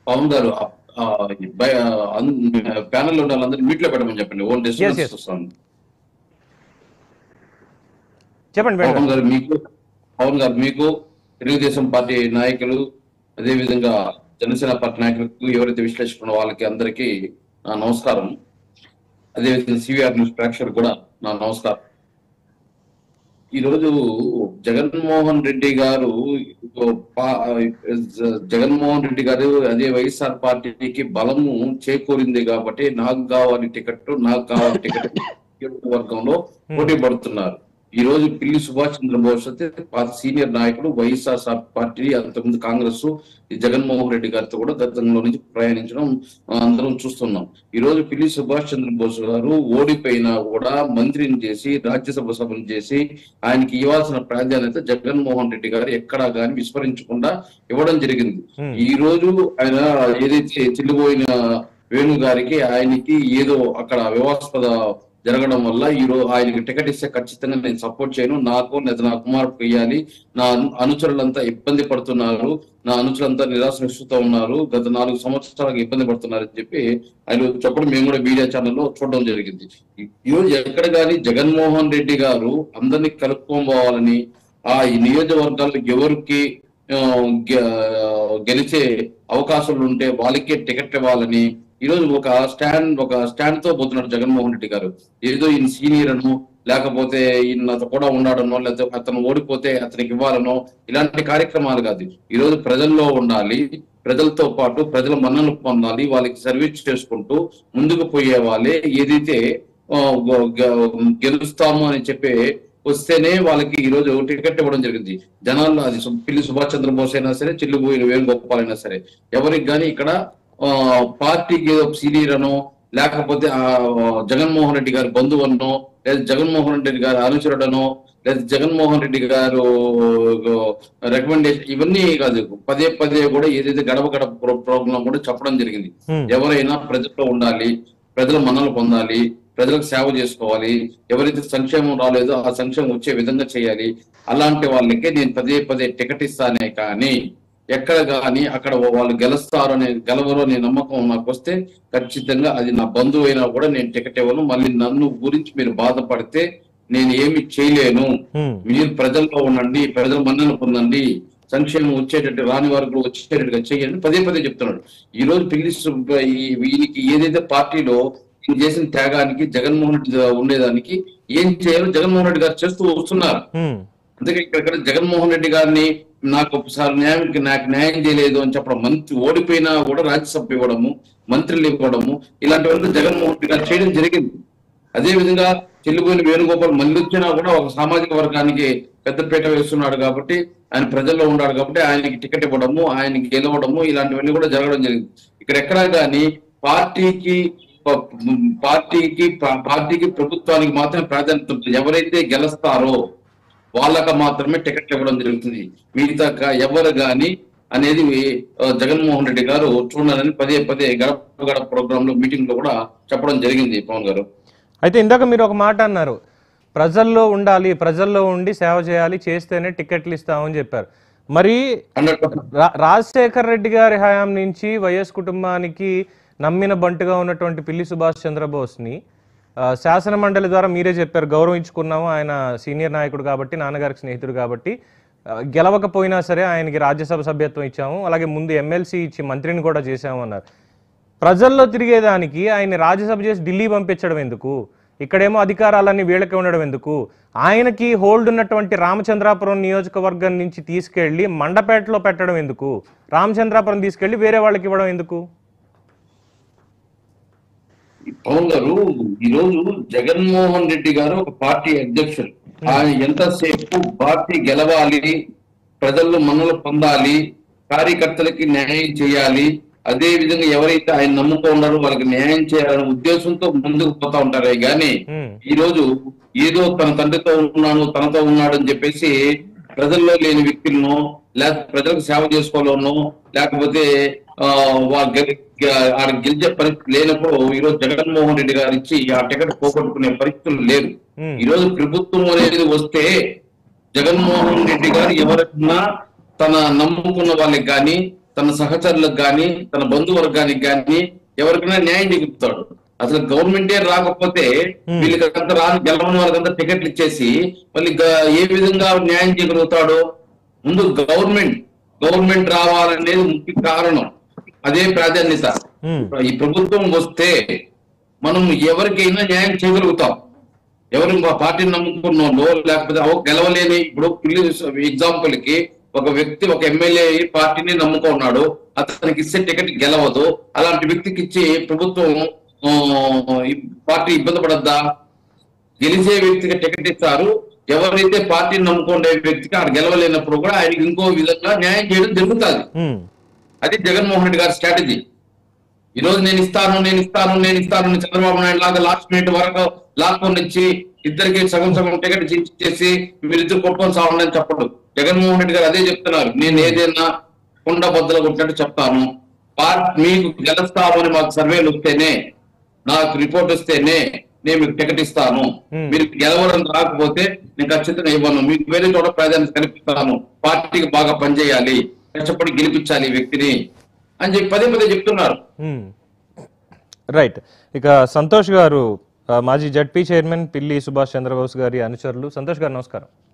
పవన్ గారు ప్యానల్ లో ఉన్న వాళ్ళందరూ మీట్ లో పెట్టమని చెప్పండి ఓన్ Yes, yes. డిస్టర్బెన్స్ వస్తుంది చెప్పండి వెంకట్ పవన్ గారు మీకు పవన్ గారు మీకు తెలుగుదేశం పార్టీ నాయకులు అదే విధంగా జనసేన పార్టీ నాయకులకు ఎవరైతే విశ్లేషకున్న వాళ్ళకి అందరికీ నా నమస్కారం అదే విధంగా సివిఆర్ న్యూస్ ప్రేక్షకులకు కూడా నా నమస్కారం ఈ రోజు జగన్మోహన్ రెడ్డి గారు పా- జగన్మోహన్ రెడ్డి గారు అదే వైఎస్ఆర్ పార్టీకి బలము చేకూరింది కాబట్టి నాకు కావాలి టికెట్ నాకు కావాలి టికెట్ వర్గంలో పోటీ పడుతున్నారు ఈ రోజు పిల్లి సుభాష్ చంద్రబోస్ అయితే పాత సీనియర్ నాయకుడు వైఎస్ఆర్ పార్టీ అంతకుముందు కాంగ్రెస్ ఈ జగన్మోహన్ రెడ్డి గారితో కూడా గతంలో నుంచి ప్రయాణించడం ఆ, అందరం చూస్తున్నాం ఈ రోజు పిల్లి సుభాష్ చంద్రబోస్ గారు ఓడిపోయినా కూడా మంత్రిని చేసి రాజ్యసభ సభను చేసి ఆయనకి ఇవ్వాల్సిన ప్రాధాన్యత జగన్మోహన్ రెడ్డి గారు ఎక్కడా గాని విస్మరించకుండా ఇవ్వడం జరిగింది Hmm. ఈ రోజు ఆయన ఏదైతే చెల్లిపోయిన వేణు గారికి ఆయనకి ఏదో అక్కడ వివాదాస్పద జరగడం వల్ల ఈ రోజు ఆయనకి టికెట్ ఇస్తే ఖచ్చితంగా నేను సపోర్ట్ చేయను నాకు లేదా నా కుమారుకు ఇవ్వాలి నా అను- అనుచరులంతా ఇబ్బంది పడుతున్నారు నా అనుచరులంతా నిరాశ నిశ్చిత ఉన్నారు గత నాలుగు సంవత్సరాలకు ఇబ్బంది పడుతున్నారు అని చెప్పి ఆయన చెప్పడం మేము కూడా మీడియా ఛానల్లో చూడడం జరిగింది ఈ- ఈ రోజు ఎక్కడ కానీ జగన్మోహన్ రెడ్డి గారు అందరినీ కలుపుకోవాలని ఆ ఈ నియోజకవర్గాల్లో ఎవరికి ఆ, గె- గెలిచే అవకాశాలు ఉంటే వాళ్ళకే టికెట్ ఇవ్వాలని ఈ రోజు ఒక స్టాండ్ ఒక స్టాండ్ తో పోతున్నాడు జగన్మోహన్ రెడ్డి గారు ఏదో ఈయన సీనియర్ అను లేకపోతే ఈయన నాతో కూడా ఉన్నాడనో లేకపోతే అతను ఓడిపోతే అతనికి ఇవ్వాలనో ఇలాంటి కార్యక్రమాలు కాదు ఈ రోజు ప్రజల్లో ఉండాలి ప్రజలతో పాటు ప్రజల మన్నలు పొందాలి వాళ్ళకి సర్వీస్ చేసుకుంటూ ముందుకు పోయే వాళ్ళే ఏదైతే ఆ, గ- గ- గెలుస్తాము అని చెప్పి వస్తేనే వాళ్ళకి ఈ రోజు టికెట్ ఇవ్వడం జరిగింది జనాల్లో అది సు- పిల్లి సుభాష్ చంద్రబోస్ అయినా సరే చిల్లుబోయిన వేణుగోపాల్ అయినా సరే ఎవరికి కానీ ఇక్కడ ఆ, పార్టీకి ఏదో సీనియర్ అనో లేకపోతే ఆ జగన్మోహన్ రెడ్డి గారి బంధువు అనో లేదా జగన్మోహన్ రెడ్డి గారి అనుచరుడనో లేదా జగన్మోహన్ రెడ్డి గారు రికమెండేషన్ ఇవన్నీ కాదు పదే పదే కూడా ఏదైతే గడప గడప ప్రో- ప్రోగ్రాం కూడా చెప్పడం జరిగింది Hmm. ఎవరైనా ప్రజల్లో ఉండాలి ప్రజల మన్నలు పొందాలి ప్రజలకు సేవ చేసుకోవాలి ఎవరైతే సంక్షేమం రాలేదో ఆ సంక్షేమం వచ్చే విధంగా చేయాలి అలాంటి వాళ్ళకే నేను పదే పదే టికెట్ ఇస్తానే కానీ ఎక్కడ కానీ అక్కడ వాళ్ళు గెలుస్తారు అనే గెలవరు అనే నమ్మకం నాకు వస్తే ఖచ్చితంగా అది నా బంధువు అయినా కూడా నేను టికెట్ ఇవ్వను మళ్ళీ నన్ను గురించి మీరు బాధపడితే నేను ఏమి చేయలేను హ్మ్. మీరు ప్రజల్లో ఉండండి ప్రజల మన్నలు పొందండి సంక్షేమం వచ్చేటట్టు రాని వరకు వచ్చేటట్టుగా చేయండి పదే పదే చెప్తున్నాడు ఈ రోజు పిల్లి సు- ఈ- వీరికి ఏదైతే పార్టీలో ఈయన చేసిన త్యాగానికి జగన్మోహన్ రెడ్డి ఉండేదానికి ఏం చేయాలో జగన్మోహన్ రెడ్డి గారు చేస్తూ వస్తున్నారు హ్మ్. అందుకే ఇక్కడ జగన్మోహన్ రెడ్డి గారిని నాకు ఒకసారి న్యాయం నాకు న్యాయం చేయలేదు అని చెప్పడం మంత్రి ఓడిపోయినా కూడా రాజ్యసభ ఇవ్వడము మంత్రులు ఇవ్వడము ఇలాంటివన్నీ జగన్మోహన్ రెడ్డి గారు చేయడం జరిగింది అదే విధంగా చెల్లిపోయిన వేణుగోపాల్ మళ్ళీ వచ్చినా కూడా ఒక సామాజిక వర్గానికి పెద్దపీట వేస్తున్నాడు కాబట్టి ఆయన ప్రజల్లో ఉన్నాడు కాబట్టి ఆయనకి టికెట్ ఇవ్వడము ఆయనకి గెలవడము ఇలాంటివన్నీ కూడా జరగడం జరిగింది ఇక్కడ ఎక్కడా కానీ పార్టీకి ప- పార్టీకి ప- పార్టీకి ప్రభుత్వానికి మాత్రమే ప్రాధాన్యత ఉంటుంది ఎవరైతే గెలుస్తారో వాళ్ళకి మాత్రమే టికెట్ ఇవ్వడం జరుగుతుంది మిగతా క- ఎవరు గాని అనేది ఆ, జగన్మోహన్ రెడ్డి గారు చూడాలని పదే పదే గడప గడప ప్రోగ్రామ్ లో మీటింగ్ లో కూడా చెప్పడం జరిగింది పవన్ గారు అయితే ఇందాక మీరు ఒక మాట అన్నారు ప్రజల్లో ఉండాలి ప్రజల్లో ఉండి సేవ చేయాలి చేస్తేనే టికెట్లు ఇస్తామని చెప్పారు మరి హండ్రెడ్ రా- రాజశేఖర్ రెడ్డి గారి హయాం నుంచి వైఎస్ కుటుంబానికి నమ్మిన బంటుగా ఉన్నటువంటి పిల్లి సుభాష్ చంద్రబోస్ని ఆ, శాసన మండలి ద్వారా మీరే చెప్పారు గౌరవించుకున్నాము ఆయన సీనియర్ నాయకుడు కాబట్టి నాన్నగారికి స్నేహితుడు కాబట్టి ఆ, గెలవకపోయినా సరే ఆయనకి రాజ్యసభ సభ్యత్వం ఇచ్చాము అలాగే ముందు ఎమ్మెల్సీ ఇచ్చి మంత్రిని కూడా చేశాము అన్నారు ప్రజల్లో తిరిగేదానికి ఆయన రాజ్యసభ చేసి ఢిల్లీ పంపించడం ఎందుకు ఇక్కడేమో అధికారాలన్నీ వీళ్ళకి ఉండడం ఎందుకు ఆయనకి హోల్డ్ ఉన్నటువంటి రామచంద్రాపురం నియోజకవర్గం నుంచి తీసుకెళ్లి మండపేటలో పెట్టడం ఎందుకు రామచంద్రాపురం తీసుకెళ్లి వేరే వాళ్ళకి ఇవ్వడం ఎందుకు పవన్ గారు ఈ రోజు జగన్మోహన్ రెడ్డి గారు ఒక పార్టీ అధ్యక్షులు ఆయన ఎంతసేపు పార్టీ గెలవాలి ప్రజల్లో మన్నలు పొందాలి కార్యకర్తలకి న్యాయం చేయాలి అదే విధంగా ఎవరైతే ఆయన నమ్ముకో ఉన్నారో వాళ్ళకి న్యాయం చేయాలనే ఉద్దేశంతో ముందుకు పోతా ఉంటారే గానీ హ్మ్. ఈ రోజు ఏదో తన తండ్రితో ఉన్నాను తనతో ఉన్నాడు అని చెప్పేసి ప్రజల్లో లేని వ్యక్తులను లేకపోతే ప్రజలకు సేవ చేసుకోవాలనో లేకపోతే ఆ వా- గె- గె- ఆడ గెలిచే పరిస్థితి లేనప్పుడు ఈ రోజు జగన్మోహన్ రెడ్డి గారు ఇచ్చి ఆ టికెట్ పోగొట్టుకునే పరిస్థితులు లేరు హ్మ్. ఈ రోజు ప్రభుత్వం అనేది వస్తే జగన్మోహన్ రెడ్డి గారు ఎవరన్నా తన నమ్ముకున్న వాళ్ళకి కానీ తన సహచరులకు గాని తన బంధువర్గానికి గాని ఎవరికైనా న్యాయం చేకూరుతాడు అసలు గవర్నమెంటే రాకపోతే వీళ్ళకి అంత రాని గెలవని వాళ్ళకంతా టికెట్లు ఇచ్చేసి మళ్ళీ గ- ఏ విధంగా న్యాయం చేయగలుగుతాడు ముందు గవర్నమెంట్ గవర్నమెంట్ రావాలనేది ముఖ్య కారణం అదే ప్రాధాన్యత ఉమ్, ఈ ప్రభుత్వం వస్తే మనం ఎవరికైనా న్యాయం చేయగలుగుతాం ఎవరు మా పార్టీని నమ్ముకున్నోళ్ళు లేకపోతే ఓ గెలవలేని ఇప్పుడు ఎగ్జాంపుల్ కి ఒక వ్యక్తి ఒక ఎమ్మెల్యే పార్టీని నమ్ముకున్నాడు అతనికి ఇచ్చే టికెట్ గెలవదు అలాంటి వ్యక్తికి ఇచ్చి ప్రభుత్వం ఆ, ఈ పార్టీ ఇబ్బంది పడద్దా గెలిచే వ్యక్తికి టికెట్ ఇస్తారు ఎవరైతే పార్టీని నమ్ముకునే వ్యక్తికి ఆడ గెలవలేనప్పుడు కూడా ఆయనకి ఇంకో విధంగా న్యాయం చేయడం జరుగుతుంది ఉమ్, అది జగన్మోహన్ రెడ్డి గారి స్ట్రాటజీ ఈ రోజు నేను ఇస్తాను నేను ఇస్తాను నేను ఇస్తాను అని చంద్రబాబు నాయుడు లాగా లాస్ట్ మినిట్ వరకు లాక్కొని ఇచ్చి ఇద్దరికి సగం సగం టికెట్ ఇచ్చేసి మీరిద్దరు కొట్టుకొని సావండి అని చెప్పడు జగన్మోహన్ రెడ్డి గారు అదే చెప్తున్నారు నేను ఏదైనా కుండ బద్దలు కొట్టినట్టు చెప్తాను పార్ట్ మీకు గెలుస్తామని మాకు సర్వేలు వస్తేనే నాకు రిపోర్ట్ వస్తేనే నేను మీకు టికెట్ ఇస్తాను Hmm. మీరు గెలవడం రాకపోతే నేను ఖచ్చితంగా ఇవ్వను మీకు వేరే చోట ప్రాధాన్యత కల్పిస్తాను పార్టీకి బాగా పనిచేయాలి కష్టపడి గెలిపించాలి ఈ వ్యక్తిని అని చెప్పి పదే పదే చెప్తున్నారు ఉమ్. రైట్ ఇక సంతోష్ గారు ఆ, మాజీ జడ్పీ చైర్మన్ పిల్లి సుభాష్ చంద్రబోస్ గారి అనుచరులు సంతోష్ గారు నమస్కారం